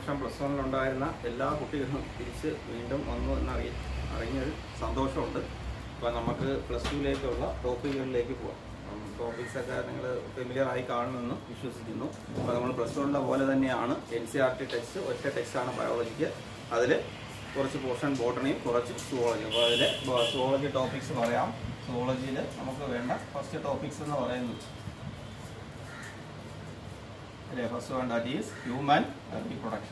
വർഷം പ്ലസ് വണ്ണിലുണ്ടായിരുന്ന എല്ലാ കുട്ടികളും തിരിച്ച് വീണ്ടും വന്നു എന്നറിയ അറിഞ്ഞൊരു സന്തോഷമുണ്ട് അപ്പോൾ നമുക്ക് പ്ലസ് ടുവിലേക്കുള്ള ടോപ്പിക്കുകളിലേക്ക് പോകാം ടോപ്പിക്സ് ഒക്കെ നിങ്ങൾ ഫെമിലിയർ ആയി കാണുമെന്ന് വിശ്വസിക്കുന്നു അപ്പോൾ നമ്മൾ പ്ലസ് വണ്ണിലെ പോലെ തന്നെയാണ് N C R T text ഒറ്റ ടെക്സ്റ്റാണ് ബയോളജിക്ക് അതിൽ കുറച്ച് പോർഷൻ ബോട്ടണിയും കുറച്ച് സുവോളജി അപ്പോൾ അതിൽ സുവോളജി ടോപ്പിക്സ് പറയാം സുവോളജിയിൽ നമുക്ക് വേണ്ട ഫസ്റ്റ് ടോപ്പിക്സ് എന്ന് പറയുന്നത് അല്ലേ first one that is human reproduction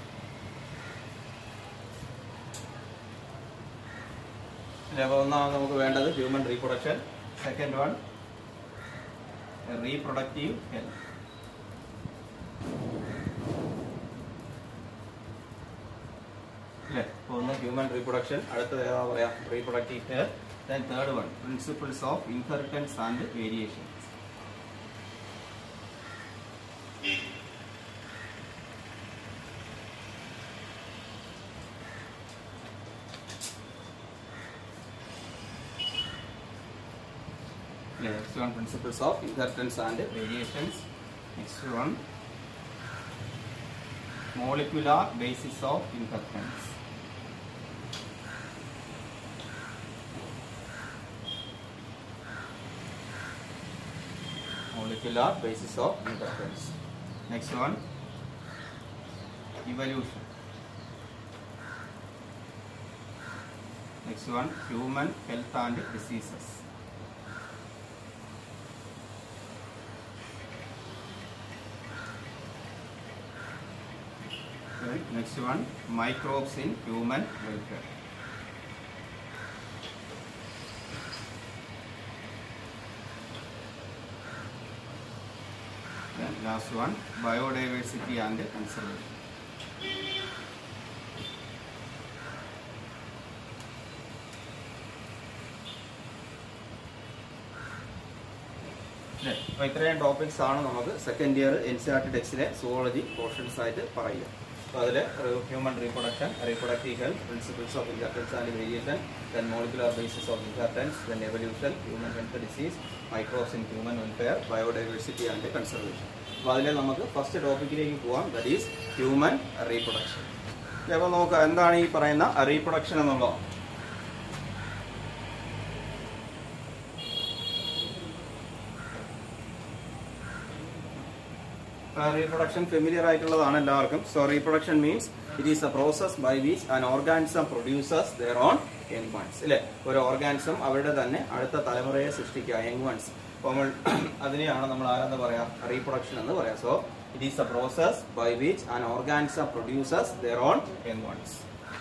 അല്ലേ അപ്പോൾ ഒന്നാമത് നമുക്ക് വേണ്ടത് human reproduction second one reproductive health അല്ലേ അപ്പോൾ ഒന്ന് ഹ്യൂമൻ റീപ്രൊഡക്ഷൻ അടുത്തത് ഏതാ പറയാം reproductive health then third one principles of inheritance and variations Next one, principles of inheritance and variations. Next one, molecular basis of inheritance. Molecular basis of inheritance. Next one, evolution. Next one, human health and diseases. Okay, Next one, microbes in human welfare. Then last one, biodiversity and conservation. അല്ലേ? അപ്പോൾ ഇത്രയും topics ആണ് നമുക്ക് second year N C R T ടെക്സ്റ്റിലെ zoology portions ആയിട്ട് പറയുക അപ്പോൾ അതിൽ human reproduction reproductive health principles of inheritance and variation then molecular basis of inheritance then evolution human health disease microbes in human welfare biodiversity and conservation അപ്പോൾ അതിൽ നമുക്ക് first ടോപ്പിക്കിലേക്ക് പോകാം that is human reproduction അപ്പോൾ നമുക്ക് എന്താണ് ഈ പറയുന്ന reproduction എന്നുള്ളത് റീപ്രൊഡക്ഷൻ ഫെമിലിയർ ആയിട്ടുള്ളതാണ് എല്ലാവർക്കും so reproduction means it is a process by which an organism produces their own young ones അല്ലെ ഒരു ഓർഗാനിസം അവരുടെ തന്നെ അടുത്ത തലമുറയെ സൃഷ്ടിക്കുക യങ് വൺസ് അപ്പോൾ നമ്മൾ അതിനെയാണ് നമ്മൾ ആരെന്ന് പറയാം റീപ്രൊഡക്ഷൻ എന്ന് പറയാം so it is a process by which an organism produces their own young ones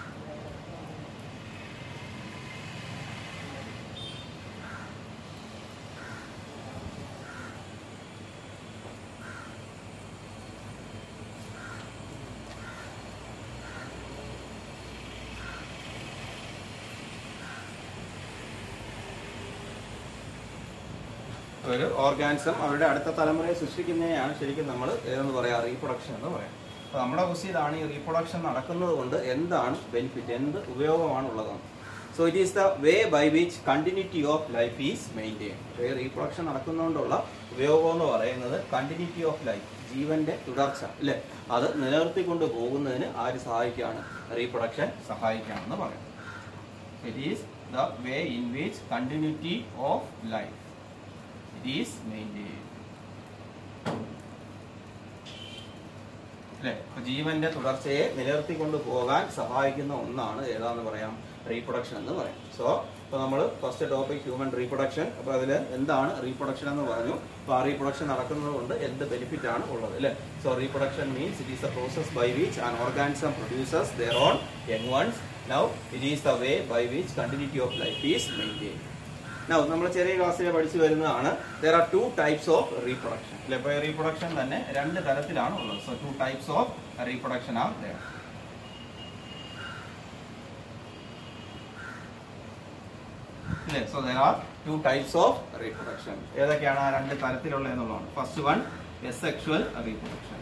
ഒരു ഓർഗാനിസം അവരുടെ അടുത്ത തലമുറയെ സൃഷ്ടിക്കുന്നതിനെയാണ് ശരിക്കും നമ്മൾ ഏതെന്ന് പറയാം റീപ്രൊഡക്ഷൻ എന്ന് പറയാം അപ്പോൾ നമ്മുടെ ക്വസ്റ്റ്യനാണ് ഈ റീപ്രൊഡക്ഷൻ നടക്കുന്നത് കൊണ്ട് എന്താണ് ബെനിഫിറ്റ് എന്ത് ഉപയോഗമാണ് ഉള്ളതാണ് so it is the way by which continuity of life is maintain ഈ റീപ്രൊഡക്ഷൻ നടക്കുന്നതുകൊണ്ടുള്ള ഉപയോഗം എന്ന് പറയുന്നത് കണ്ടിന്യൂറ്റി ഓഫ് ലൈഫ് ജീവന്റെ തുടർച്ച അല്ലേ അത് നിലനിർത്തിക്കൊണ്ട് പോകുന്നതിന് ആര് സഹായിക്കുകയാണ് റീപ്രൊഡക്ഷൻ സഹായിക്കുകയാണെന്ന് പറയാം it is the way in which continuity of life it is maintained. അല്ലെ അപ്പൊ ജീവന്റെ തുടർച്ചയെ നിലനിർത്തിക്കൊണ്ട് പോകാൻ സഹായിക്കുന്ന ഒന്നാണ് ഏതാന്ന് പറയാം റീപ്രൊഡക്ഷൻ എന്ന് പറയാം സോ ഇപ്പൊ നമ്മൾ ഫസ്റ്റ് ടോപ്പിക് ഹ്യൂമൻ റീപ്രൊഡക്ഷൻ അപ്പൊ അതിൽ എന്താണ് റീപ്രൊഡക്ഷൻ എന്ന് പറഞ്ഞു അപ്പൊ ആ റീപ്രൊഡക്ഷൻ നടക്കുന്നത് കൊണ്ട് എന്ത് ബെനിഫിറ്റ് ആണ് ഉള്ളത് അല്ലെ so reproduction means it is a process by which an organism produces their own young ones now it is the way by which continuity of life is maintain now നമ്മൾ ചെറിയ ക്ലാസ്സിൽ പഠിച്ചു വരുന്നതാണ് there are two types of reproduction അല്ലെ ഇപ്പോൾ reproduction തന്നെ രണ്ട് തരത്തിലാണ് ഉള്ളത് so two types of reproduction are there അല്ലേ so there are two types of reproduction ഏതൊക്കെയാണ് ആ രണ്ട് തരത്തിലുള്ള എന്നുള്ളതാണ് first one asexual reproduction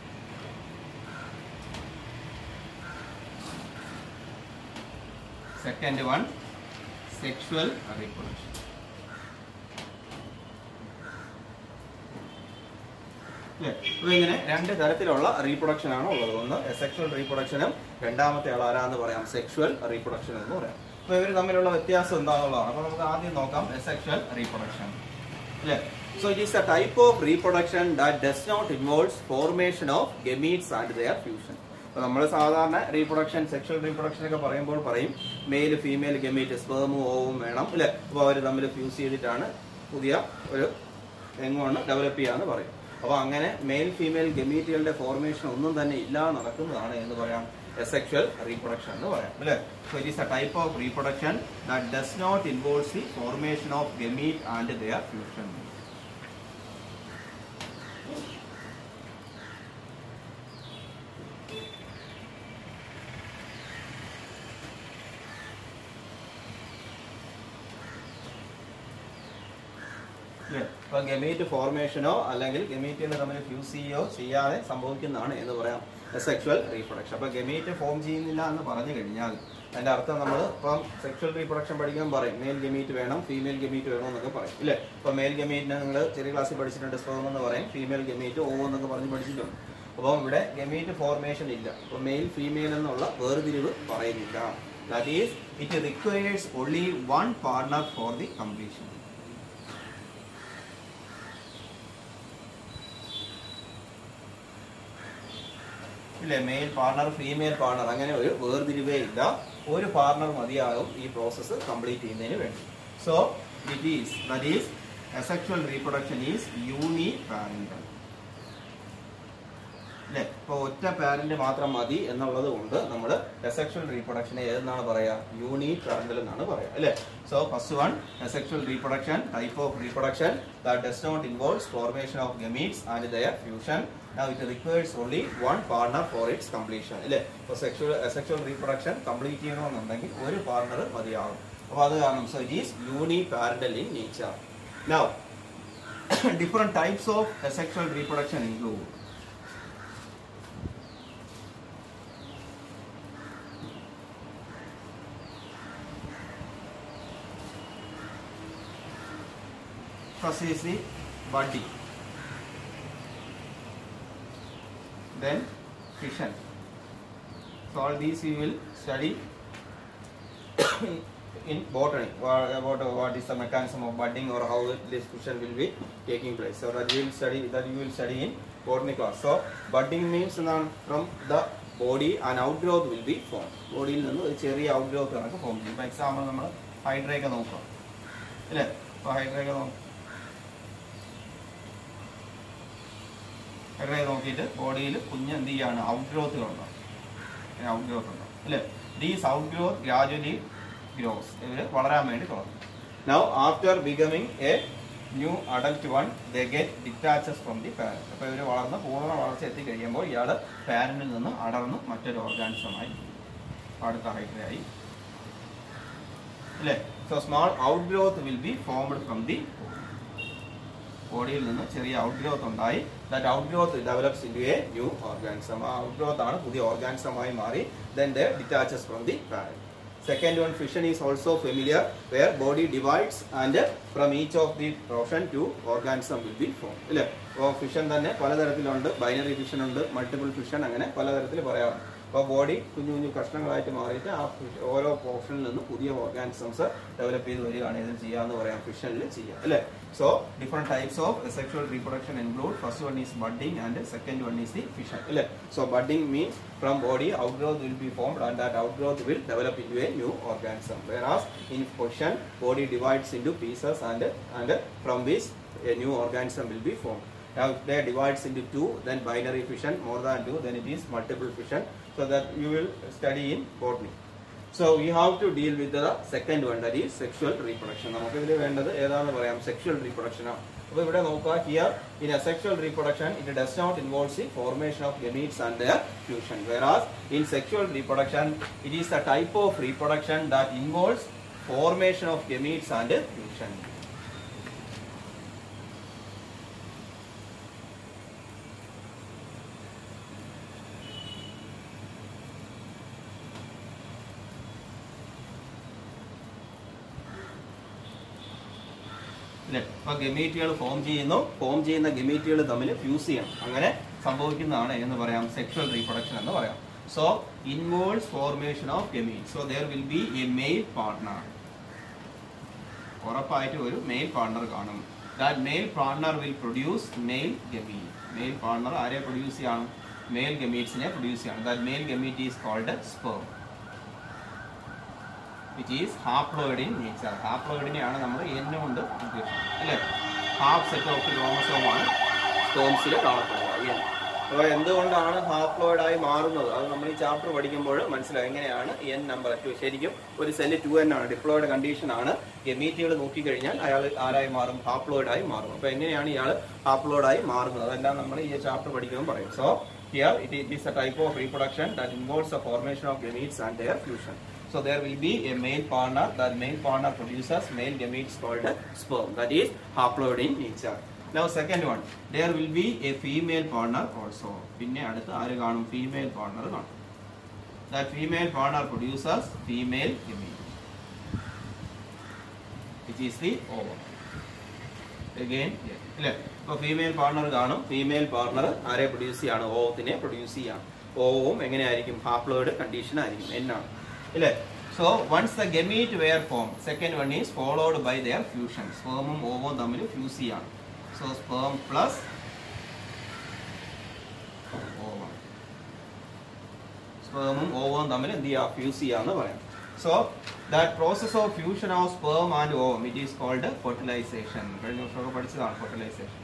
second one sexual reproduction. അല്ലേ അപ്പൊ ഇങ്ങനെ രണ്ട് തരത്തിലുള്ള റീപ്രൊഡക്ഷൻ ആണ് ഉള്ളത് ഒന്ന് സെക്ഷുവൽ റീപ്രൊഡക്ഷനും രണ്ടാമത്തെ ആൾ ആരാന്ന് പറയാം സെക്ഷുവൽ റീപ്രൊഡക്ഷൻ എന്ന് പറയാം അപ്പൊ ഇവർ തമ്മിലുള്ള വ്യത്യാസം എന്താണെന്നുള്ളതാണ് അപ്പൊ നമുക്ക് ആദ്യം നോക്കാം സെക്ഷുവൽ റീപ്രൊഡക്ഷൻ അല്ലേ so it is a type of reproduction that does not involves formation of gametes and their fusion അപ്പൊ നമ്മൾ സാധാരണ റീപ്രൊഡക്ഷൻ സെക്ഷൽ റീപ്രൊഡക്ഷൻ ഒക്കെ പറയുമ്പോൾ പറയും മെയിൽ ഫീമെയിൽ ഗമീറ്റ് സ്പേമും ഓവും വേണം അല്ലെ അപ്പോൾ അവർ തമ്മിൽ ഫ്യൂസ് ചെയ്തിട്ടാണ് പുതിയ ഒരു എങ്ങോണ് ഡെവലപ്പ് ചെയ്യാന്ന് പറയും അപ്പോൾ അങ്ങനെ മെയിൽ ഫീമെയിൽ ഗമീറ്റുകളുടെ ഫോർമേഷൻ ഒന്നും തന്നെ ഇല്ലാതെ നടക്കുന്നതാണ് എന്ന് പറയാം സെക്ഷൽ റീപ്രൊഡക്ഷൻ എന്ന് പറയാം അല്ലേ so it is a type of reproduction that does not involves the formation of gamete and their fusion ഇപ്പൊ ഗമീറ്റ് ഫോർമേഷനോ അല്ലെങ്കിൽ ഗമീറ്റുകൾ തമ്മിൽ ഫ്യൂസ് ചെയ്യുകയോ ചെയ്യാതെ സംഭവിക്കുന്നതാണ് എന്ന് പറയാം സെക്ഷുവൽ റീപ്രൊഡക്ഷൻ അപ്പൊ ഗമീറ്റ് ഫോം ചെയ്യുന്നില്ല എന്ന് പറഞ്ഞു കഴിഞ്ഞാൽ അതിന്റെ അർത്ഥം നമ്മൾ ഇപ്പം സെക്ഷുവൽ റീപ്രൊഡക്ഷൻ പഠിക്കാൻ പറയും മെയിൽ ഗമീറ്റ് വേണം ഫീമെയിൽ ഗമീറ്റ് വേണം എന്നൊക്കെ പറയും ഇല്ലേ ഇപ്പൊ മെയിൽ ഗമീറ്റിനെ നിങ്ങൾ ചെറിയ ക്ലാസ്സിൽ പഠിച്ചിട്ടുണ്ട് സ്പേം എന്ന് പറയും ഫീമെയിൽ ഗമീറ്റ് ഓ എന്നൊക്കെ പറഞ്ഞ് പഠിച്ചിട്ടുണ്ട് അപ്പം ഇവിടെ ഗമീറ്റ് ഫോർമേഷൻ ഇല്ല അപ്പൊ മെയിൽ ഫീമെയിൽ എന്നുള്ള വേർതിരിവ് പറയുന്നില്ല that is it requires only one partner for the completion ഇല്ലേ മെയിൽ പാർട്ണർ ഫീമെയിൽ പാർട്ണർ അങ്ങനെ ഒരു വേർതിരിവേ ഇല്ല ഒരു പാർട്ണർ മതിയാകും ഈ പ്രോസസ്സ് കംപ്ലീറ്റ് ചെയ്യുന്നതിന് വേണ്ടി so it is that is asexual reproduction is uni parental അല്ലെ ഇപ്പൊ ഒറ്റ പാരന്റ് മാത്രം മതി എന്നുള്ളത് കൊണ്ട് നമ്മൾ അസെക്ഷൽ റീപ്രൊഡക്ഷനെ ഏതെന്നാണ് പറയാ യൂണി പാരന്റൽ എന്നാണ് പറയാ അല്ലെ so first one asexual reproduction type of reproduction that does not involves formation of gametes and their fusion now it requires only one partner for its completion അല്ലേ ഇപ്പോൾ സെക്ഷൽ സെക്ഷൽ റീപ്രൊഡക്ഷൻ കംപ്ലീറ്റ് ചെയ്യണമെന്നുണ്ടെങ്കിൽ ഒരു partner മതിയാകും അപ്പോൾ അത് കാരണം so it is uni parental in nature now different types of sexual reproduction include First is the body. then fission. So all these we will study in botany what, about what is the mechanism of budding or how it- this fission will be taking place. So that we will study that you will study in botany class. So budding means എന്താണ് from the body an outgrowth will be formed. ബോഡിയിൽ നിന്ന് ഒരു ചെറിയ ഔട്ട്ഗ്രോത്ത് കണക്ക് form ചെയ്യും ഇപ്പോൾ example നമ്മൾ ഹൈഡ്രയൊക്കെ നോക്കുക അല്ലേ ഇപ്പോൾ ഹൈഡ്രയൊക്കെ നോക്കാം ഹൈഡ്രയെ നോക്കിയിട്ട് ബോഡിയിൽ കുഞ്ഞ് എന്ത് ചെയ്യാണ് ഔട്ട് ഗ്രോത്തുകളുണ്ടാവും ഔട്ട് ഗ്രോത്ത് ഉണ്ടാവും അല്ലേ these out growth gradually grows ഇവർ വളരാൻ വേണ്ടി തുടങ്ങും now after becoming a new adult one the get detaches from the parent അപ്പോൾ ഇവർ വളർന്ന് പൂർണ്ണ വളർച്ച എത്തിക്കഴിയുമ്പോൾ ഇയാൾ പാരന്റിൽ നിന്ന് അടർന്ന് മറ്റൊരു ഓർഗാനിസമായി അടുത്ത ഹൈഡ്രയായി അല്ലേ so small out growth will be formed from the ബോഡിയിൽ നിന്ന് ചെറിയ ഔട്ട് ഗ്രോത്ത് ഉണ്ടായി that out growth develops in a new organism ആ ഔട്ട് ഗ്രോത്ത് ആണ് പുതിയ ഓർഗാനിസമായി മാറി then the detaches from the parent second one fission is also familiar where body divides and from each of the portion two organism will be form ഇല്ലേ അപ്പോൾ fission തന്നെ പലതരത്തിലുണ്ട് binary fission ഉണ്ട് multiple fission അങ്ങനെ പലതരത്തിൽ പറയാറുണ്ട് അപ്പോൾ body കുഞ്ഞു കുഞ്ഞു കഷ്ണങ്ങളായിട്ട് മാറിയിട്ട് ആ fish- ഓരോ പോർഷനിൽ നിന്ന് പുതിയ ഓർഗാനിസംസ് ഡെവലപ്പ് ചെയ്ത് വരികയാണ് ഇതിൽ ചെയ്യാന്ന് പറയാം ഫിഷനിൽ ചെയ്യാം അല്ലേ so different types of sexual reproduction include first one is budding and second one is the fission അല്ലേ so budding means from body out growth will be formed and that out growth will develop in a new organism whereas in fission body divides into pieces and and from this a new organism will be formed Now if they divides into two, then binary fission, more than two, then it is multiple fission. So that you will study in botany. So we have to deal with the second one that is sexual reproduction. നമുക്ക് ഇതിൽ വേണ്ടത് ഏതാണെന്ന് പറയാം sexual reproduction ആണ് അപ്പോൾ ഇവിടെ നോക്കുക here in asexual reproduction it does not involves the formation of gametes and their fusion whereas in sexual reproduction it is the type of reproduction that involves formation of gametes and fusion. അല്ലെ അപ്പൊ ഗമീറ്റുകൾ form ചെയ്യുന്നു form ചെയ്യുന്ന ഗമീറ്റുകൾ തമ്മിൽ fuse ചെയ്യണം അങ്ങനെ സംഭവിക്കുന്നതാണ് എന്ന് പറയാം സെക്ഷൽ റീപ്രൊഡക്ഷൻ എന്ന് പറയാം so involves formation of gamete so there will be a male partner ഉറപ്പായിട്ട് ഒരു മെയിൽ പാർട്ണർ കാണും that male partner will produce male gamete male partner ആരെ പ്രൊഡ്യൂസ് ചെയ്യണം മെയിൽ ഗമീറ്റ്സിനെ പ്രൊഡ്യൂസ് ചെയ്യണം that male gamete is called sperm which is haploid in nature ഹാപ്ലോയിഡിനെയാണ് നമ്മൾ N കൊണ്ട് ഉദ്ദേശിക്കുന്നത് അല്ലേ ഹാഫ് സെറ്റ് ഓഫ് ക്രോമസോമാണ് സ്പേംസിൽ കാണപ്പെടുന്നത് എൻ അപ്പോൾ എന്തുകൊണ്ടാണ് ഹാപ്ലോയിഡ് ആയി മാറുന്നത് അത് നമ്മൾ ഈ ചാപ്റ്റർ പഠിക്കുമ്പോൾ മനസ്സിലാവും എങ്ങനെയാണ് എൻ നമ്പർ ശരിക്കും ഒരു സെല്ല് ടു എൻ ആണ് ഡിപ്ലോയിഡ് കണ്ടീഷൻ ആണ് ഗമീറ്റുകൾ നോക്കിക്കഴിഞ്ഞാൽ അയാൾ ആരായി മാറും ഹാപ്ലോയിഡ് ആയി മാറും അപ്പോൾ എങ്ങനെയാണ് ഇയാൾ ഹാപ്ലോയിഡ് ആയി മാറുന്നത് അതെല്ലാം നമ്മൾ ഈ ചാപ്റ്റർ പഠിക്കുമ്പോൾ പറയും so here it is a type of reproduction that involves a formation of gametes and their fusion So there will be a male partner. That male partner produces male gametes called sperm. That is haploid in nature. Now second one, there will be a female partner also. പിന്നെ അടുത്ത് ആര് കാണും female partner കാണും That female partner produces female gamete. Which is the ovum. Again, here. അല്ലേ അപ്പോൾ female partner കാണും female partner ആരെ produce ചെയ്യാണ് ഓവത്തിനെ പ്രൊഡ്യൂസ് ചെയ്യാണ് ഓവും എങ്ങനെയായിരിക്കും ഹാപ്ലോയിഡ് കണ്ടീഷൻ ആയിരിക്കും എന്നാണ് ഇല്ലേ so once the gamete were form second one is followed by their fusion സ്പേമും ഓവും തമ്മിൽ ഫ്യൂസ് ചെയ്യാണ് സോ സ്പേം പ്ലസ് ഓവം സ്പേമും ഓവവും തമ്മിൽ എന്ത് ചെയ്യുക ഫ്യൂസ് ചെയ്യാന്ന് പറയാം so that process of fusion of sperm and ovum it is called fertilisation കഴിഞ്ഞ വർഷമൊക്കെ പഠിച്ചതാണ് ഫെർട്ടിലൈസേഷൻ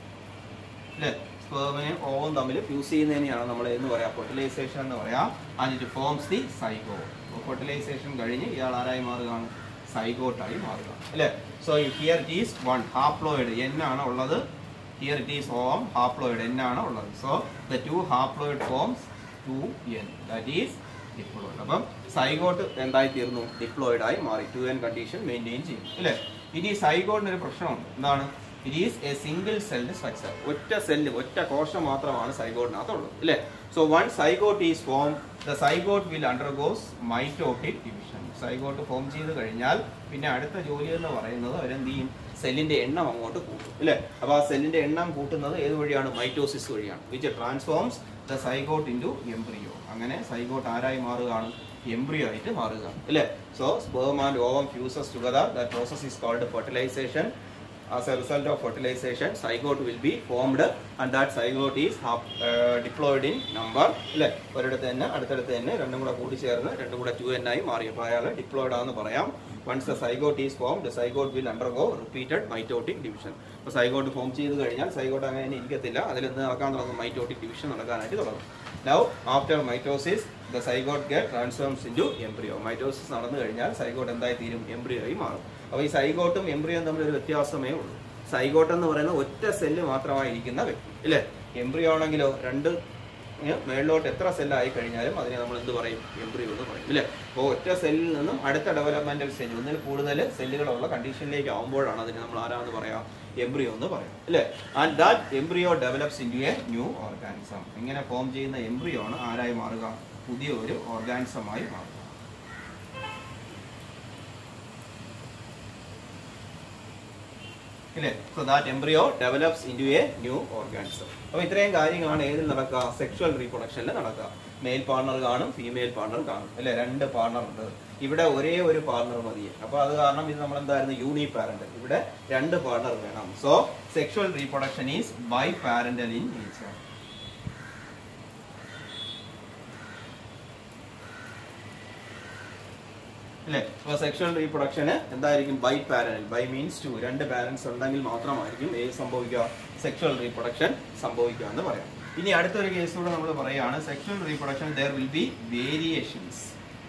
അല്ലേ സ്പേമിനെ ഓവം തമ്മിൽ ഫ്യൂസ് ചെയ്യുന്നതിനെയാണ് നമ്മൾ എന്ന് പറയാം ഫെർട്ടിലൈസേഷൻ എന്ന് പറയാം and it forms the zygote fertilisation കഴിഞ്ഞ് ഇയാൾ ആരായി മാറുകയാണ് സൈഗോട്ടായി മാറുക അല്ലേ so here it is one haploid എന്നാണ് ഉള്ളത് here it is ovum haploid എന്നാണ് ഉള്ളത് so the two haploid forms two N that is diploid അപ്പം സൈഗോട്ട് എന്തായി തീർന്നു ഡിപ്ലോയിഡ് ആയി മാറി ടു എൻ കണ്ടീഷൻ മെയിൻറ്റെയിൻ ചെയ്യും അല്ലേ ഇനി സൈഗോട്ടിന് ഒരു പ്രശ്നമുണ്ട് എന്താണ് it is a single celled structure ഒറ്റ സെല്ല് ഒറ്റ കോശം മാത്രമാണ് സൈഗോട്ടിനകത്തുള്ളത് അല്ലേ so one zygote is form the zygote will undergoes mitotic division zygote form ചെയ്ത് കഴിഞ്ഞാൽ പിന്നെ അടുത്ത ജോലി എന്ന് പറയുന്നത് അവരെന്ത് ചെയ്യും സെല്ലിന്റെ എണ്ണം അങ്ങോട്ട് കൂട്ടും അല്ലേ അപ്പൊ ആ സെല്ലിന്റെ എണ്ണം കൂട്ടുന്നത് ഏത് വഴിയാണ് മൈറ്റോസിസ് വഴിയാണ് which transforms the zygote into embryo അങ്ങനെ സൈഗോട്ട് ആരായി മാറുകയാണ് എംബ്രിയോ ആയിട്ട് മാറുകയാണ് അല്ലേ so sperm and ovum fuses together the process is called fertilisation as a result of fertilization zygote will be formed and that zygote is half, uh, diploid in number അല്ലേ ഒരിടത്ത് തന്നെ അടുത്തടുത്ത് തന്നെ രണ്ടും കൂടെ കൂടി ചേർന്ന് രണ്ടും കൂടെ ടു എൻ ആയി മാറി അപ്പോൾ അയാൾ ഡിപ്ലോയിഡ് ആണെന്ന് പറയാം once the zygote is form the zygote will undergo repeated mitotic division അപ്പോൾ സൈഗോട്ട് ഫോം ചെയ്ത് കഴിഞ്ഞാൽ സൈഗോട്ട് അങ്ങനെ തന്നെ ഇരിക്കത്തില്ല അതിൽ നിന്ന് നടക്കാൻ തുടങ്ങും മൈറ്റോട്ടിക് ഡിവിഷൻ നടക്കാനായിട്ട് തുടങ്ങും now after mitosis the zygote get transforms into embryo mitosis നടന്നു കഴിഞ്ഞാൽ സൈഗോട്ട് എന്തായി തീരും എംബ്രിയോ ആയി മാറും അപ്പോൾ ഈ സൈഗോട്ടും എംബ്രിയോയും തമ്മിൽ ഒരു വ്യത്യാസമേ ഉള്ളൂ സൈഗോട്ട് എന്ന് പറയുന്ന ഒറ്റ സെല്ല് മാത്രമായിരിക്കുന്ന വ്യക്തി ഇല്ലേ എംബ്രിയോ ആണെങ്കിലോ രണ്ട് ഏ, മേളിലോട്ട് എത്ര സെല്ലായി കഴിഞ്ഞാലും അതിനെ നമ്മൾ എന്ത് പറയും എംബ്രിയോ എന്ന് പറയും ഇല്ലേ അപ്പോൾ ഒറ്റ സെല്ലിൽ നിന്നും അടുത്ത ഡെവലപ്മെന്റൽ സ്റ്റേജ് ഒന്നിൽ കൂടുതൽ സെല്ലുകളുള്ള കണ്ടീഷനിലേക്ക് ആകുമ്പോഴാണ് അതിനെ നമ്മൾ ആരാന്ന് പറയാം എംബ്രിയോ എന്ന് പറയും ഇല്ലേ and that embryo develops in a new organism ഇങ്ങനെ ഫോം ചെയ്യുന്ന എംബ്രിയോ ആണ് ആരായി മാറുക പുതിയ ഒരു ഓർഗാനിസമായി മാറുക ഇല്ലേ so that embryo develops into a new organism അപ്പോൾ ഇത്രയും കാര്യങ്ങളാണ് ഏതിൽ നടക്കുക സെക്ഷുവൽ റീപ്രൊഡക്ഷനിൽ നടക്കുക മെയിൽ പാർട്ണർ കാണും ഫീമെയിൽ പാർട്ണർ കാണും അല്ലേ രണ്ട് പാർട്ണർ ഉണ്ട് ഇവിടെ ഒരേ ഒരു പാർട്ണർ മതി അപ്പോൾ അത് കാരണം ഇത് നമ്മൾ എന്തായിരുന്നു യൂണി പാരന്റ് ഇവിടെ രണ്ട് പാർട്ണർ വേണം so sexual reproduction is biparental in nature അല്ലേ അപ്പോൾ സെക്ഷുവൽ റീപ്രൊഡക്ഷന് എന്തായിരിക്കും biparental bi means two രണ്ട് പാരന്റ്സ് ഉണ്ടെങ്കിൽ മാത്രമായിരിക്കും ഏത് സംഭവിക്കുക സെക്ഷുവൽ റീപ്രൊഡക്ഷൻ സംഭവിക്കുക എന്ന് പറയാം ഇനി അടുത്തൊരു കേസ് കൂടെ നമ്മൾ പറയുകയാണ് sexual reproduction there will be variations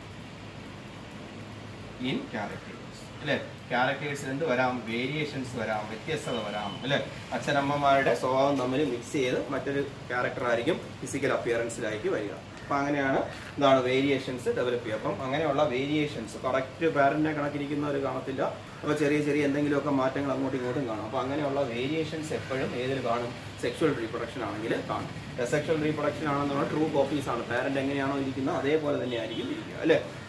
in characters അല്ലേ ക്യാരക്ടേഴ്സിൽ എന്ത് വരാം വേരിയേഷൻസ് വരാം വ്യത്യസ്തത വരാം അല്ലേ അച്ഛനമ്മമാരുടെ സ്വഭാവം തമ്മിൽ മിക്സ് ചെയ്ത് മറ്റൊരു ക്യാരക്ടർ ആയിരിക്കും ഫിസിക്കൽ അപ്പിയറൻസിലേക്ക് വരിക അപ്പം അങ്ങനെയാണ് എന്താണ് വേരിയേഷൻസ് ഡെവലപ്പ് ചെയ്യുക അപ്പം അങ്ങനെയുള്ള വേരിയേഷൻസ് കറക്റ്റ് പാരന്റിനെ കണക്കിരിക്കുന്നവർ കാണത്തില്ല അപ്പോൾ ചെറിയ ചെറിയ എന്തെങ്കിലുമൊക്കെ മാറ്റങ്ങൾ അങ്ങോട്ടും ഇങ്ങോട്ടും കാണും അപ്പോൾ അങ്ങനെയുള്ള വേരിയേഷൻസ് എപ്പോഴും ഏതിൽ കാണും സെക്ഷുവൽ റീപ്രൊഡക്ഷൻ ആണെങ്കിൽ കാണും സെക്ഷുവൽ റീപ്രൊഡക്ഷൻ ആണെന്നുള്ള ട്രൂ കോപ്പീസ് ആണ് പാരന്റ് എങ്ങനെയാണോ ഇരിക്കുന്നത് അതേപോലെ തന്നെ ആയിരിക്കും ഇരിക്കുക അല്ലേ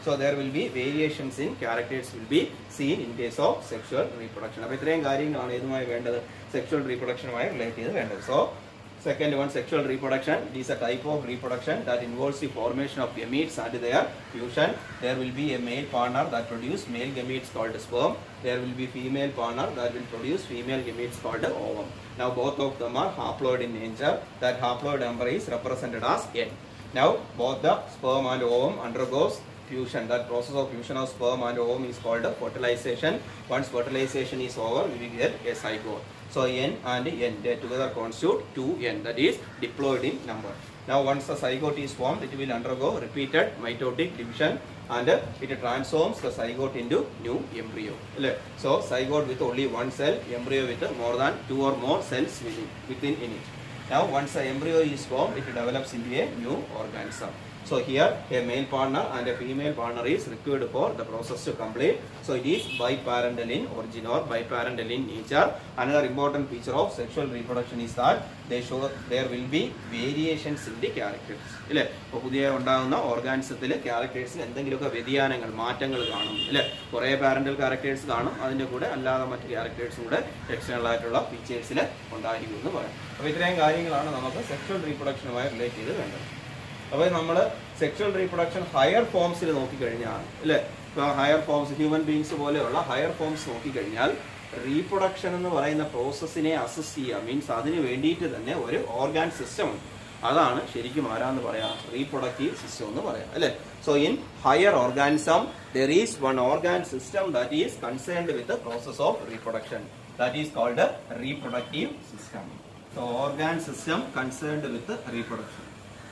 so there will be variations in characters will be seen in case of sexual reproduction അപ്പോൾ ഇത്രയും കാര്യങ്ങളാണ് ഇതുമായി വേണ്ടത് സെക്ഷുവൽ റീപ്രൊഡക്ഷനുമായി റിലേറ്റ് ചെയ്ത് വേണ്ടത് so Second one, sexual reproduction. It is a type of reproduction that involves the formation of gametes and their fusion. There will be a male partner that produce male gametes called sperm. There will be female partner that will produce female gametes called ovum. Now both of them are haploid in nature. That haploid number is represented as N. Now both the sperm and ovum undergoes fusion. That process of fusion of sperm and ovum is called fertilization. Once fertilization is over, we will get a zygote. So n and n they together constitute 2n that is diploid in number. Now once the zygote is formed, it will undergo repeated mitotic division and it transforms the zygote into new embryo. അല്ലേ? So zygote with only one cell, embryo with more than two or more cells within, within in it. Now once the embryo is formed, it develops into a new organism. So here a male partner and a female partner is required for the process to complete. So it is biparental in origin or biparental in nature. Another important feature of sexual reproduction is that they show there will be variations in the characters. ഇല്ലേ ഇപ്പോൾ പുതിയ ഉണ്ടാകുന്ന ഓർഗാനിസത്തിൽ ക്യാരക്ടേഴ്സിൽ എന്തെങ്കിലുമൊക്കെ വ്യതിയാനങ്ങൾ മാറ്റങ്ങൾ കാണും ഇല്ലേ കുറേ പാരന്റൽ ക്യാരക്ടേഴ്സ് കാണും അതിൻ്റെ കൂടെ അല്ലാതെ മറ്റ് ക്യാരക്ടേഴ്സും കൂടെ എക്സ്റ്റേണൽ ആയിട്ടുള്ള ഫീച്ചേഴ്സിൽ ഉണ്ടായിരിക്കും എന്ന് പറയാം അപ്പോൾ ഇത്രയും കാര്യങ്ങളാണ് നമുക്ക് സെക്ഷൽ റീപ്രൊഡക്ഷനുമായി റിലേറ്റ് ചെയ്ത് വേണ്ടത് അപ്പോൾ നമ്മൾ സെക്ഷൽ റീപ്രൊഡക്ഷൻ ഹയർ ഫോംസിൽ നോക്കിക്കഴിഞ്ഞാൽ അല്ലേ ഇപ്പോൾ ഹയർ ഫോംസ് ഹ്യൂമൻ ബീങ്സ് പോലെയുള്ള ഹയർ ഫോംസ് നോക്കിക്കഴിഞ്ഞാൽ റീപ്രൊഡക്ഷൻ എന്ന് പറയുന്ന പ്രോസസ്സിനെ അസിസ്റ്റ് ചെയ്യുക മീൻസ് അതിന് വേണ്ടിയിട്ട് തന്നെ ഒരു ഓർഗാൻ സിസ്റ്റം ഉണ്ട് അതാണ് ശരിക്കും ആരാന്ന് പറയാം റീപ്രൊഡക്റ്റീവ് സിസ്റ്റം എന്ന് പറയാം അല്ലേ so in higher organism there is one organ system that is concerned with process of reproduction that is called reproductive system so organ system concerned with reproduction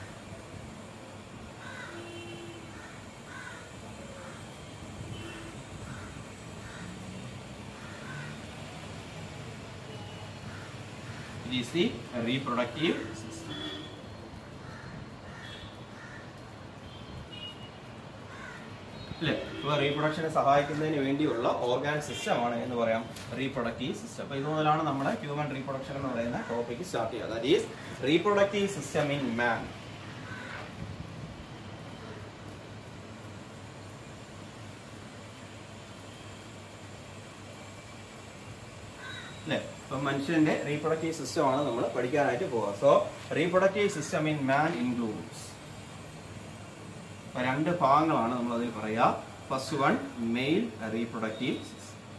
It is the reproductive system. അല്ലേ ഇപ്പോൾ റീപ്രൊഡക്ഷനെ സഹായിക്കുന്നതിന് വേണ്ടിയുള്ള organ system ആണ് എന്ന് പറയാം reproductive system അപ്പോൾ ഇത് മുതലാണ് നമ്മുടെ ഹ്യൂമൻ റീപ്രൊഡക്ഷൻ എന്ന് പറയുന്ന ടോപ്പിക് സ്റ്റാർട്ട് ചെയ്യുക that is reproductive system in man അല്ലേ ഇപ്പം മനുഷ്യന്റെ റീപ്രൊഡക്റ്റീവ് സിസ്റ്റം ആണ് നമ്മൾ പഠിക്കാനായിട്ട് പോവുക so reproductive system in man includes രണ്ട് ഭാഗങ്ങളാണ് നമ്മൾ അതിൽ പറയുക first one male reproductive system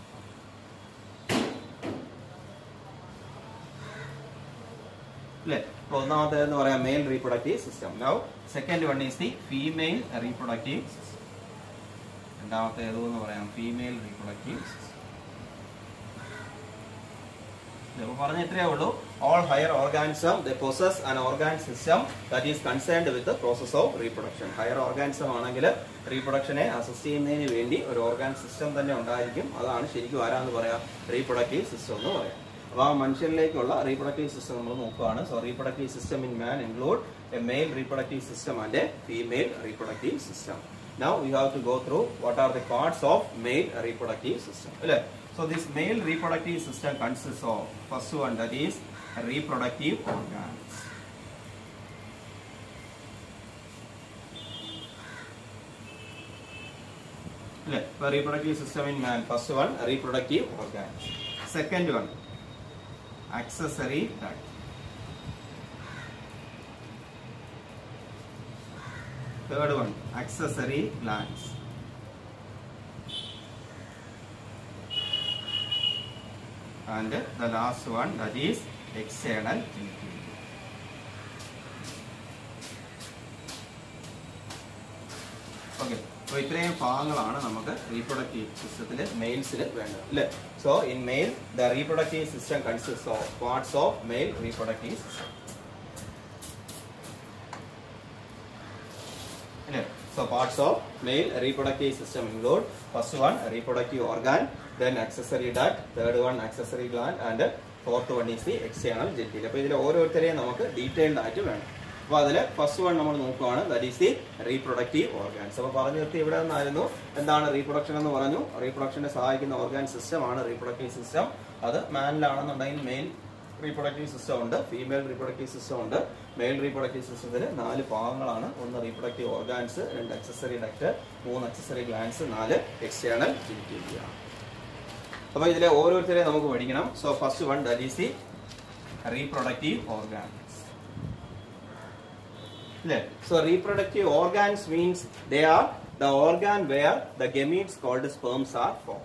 അല്ലേ ഇപ്പൊ ഒന്നാമത്തേതെന്ന് പറയാം male reproductive system now second one is the female reproductive system രണ്ടാമത്തേത് എന്ന് പറയാം ഫീമെയിൽ റീപ്രൊഡക്റ്റീവ് സിസ്റ്റം അപ്പോൾ പറഞ്ഞ ഇത്രയേ ഉള്ളൂ all higher organism the possess an organ system that is concerned with process of reproduction higher organism ആണെങ്കിൽ റീപ്രൊഡക്ഷനെ assist ചെയ്യുന്നതിന് വേണ്ടി ഒരു ഓർഗാൻ സിസ്റ്റം തന്നെ ഉണ്ടായിരിക്കും അതാണ് ശരിക്കും ആരാന്ന് പറയാം റീപ്രൊഡക്റ്റീവ് സിസ്റ്റം എന്ന് പറയാം അപ്പോൾ ആ മനുഷ്യരിലേക്കുള്ള റീപ്രൊഡക്റ്റീവ് സിസ്റ്റം നമ്മൾ നോക്കുകയാണ് so reproductive system in man include a male reproductive system and a female reproductive system Now we have to go through what are the parts of male reproductive system. അല്ലേ? So this male reproductive system consists of first one that is reproductive organs. അല്ലേ? ഇപ്പൊ reproductive system in man first one reproductive organs. Second one accessory duct. Third one accessory glands. And the last one that is external genitalia. Okay അപ്പോൾ ഇത്രയും ഭാഗങ്ങളാണ് നമുക്ക് reproductive സിസ്റ്റത്തിൽ മെയിൽസിൽ വേണ്ടത് അല്ലേ so in male the reproductive system consist of parts of male reproductive system അല്ലേ So parts of male reproductive system include first one reproductive organ, then accessory duct, third one accessory gland, and fourth one is the external genital. അപ്പോൾ ഇതിൽ ഓരോരുത്തരെയും നമുക്ക് detailed ആയിട്ട് വേണം അപ്പോൾ അതിൽ first one നമ്മൾ നോക്കുകയാണ് that is the reproductive organs അപ്പോൾ പറഞ്ഞു നിർത്തി ഇവിടെ നിന്നായിരുന്നു എന്താണ് റീപ്രൊഡക്ഷൻ എന്ന് പറഞ്ഞു റീപ്രൊഡക്ഷനെ സഹായിക്കുന്ന ഓർഗാൻ സിസ്റ്റം ആണ് റീപ്രൊഡക്റ്റീവ് സിസ്റ്റം അത് മാനിലാണെന്നുണ്ടെങ്കിൽ മെയിൽ റീപ്രൊഡക്റ്റീവ് സിസ്റ്റം ഉണ്ട് ഫീമെയിൽ റീപ്രൊഡക്റ്റീവ് സിസ്റ്റം ഉണ്ട് മെയിൽ റീപ്രൊഡക്റ്റീവ് സിസ്റ്റത്തിന് നാല് ഭാഗങ്ങളാണ് ഒന്ന് റീപ്രൊഡക്റ്റീവ് ഓർഗാൻസ് രണ്ട് അക്സസറി ഡക്ട് മൂന്ന് അക്സസറി ഗ്ലാൻസ് നാല് എക്സ്റ്റേണൽ ജെനിറ്റീരിയ അപ്പോൾ ഇതിലെ ഓരോരുത്തരെയും നമുക്ക് പഠിക്കണം so first one that is the reproductive organs അല്ലേ so reproductive organs means they are the organ where the gametes called sperms are form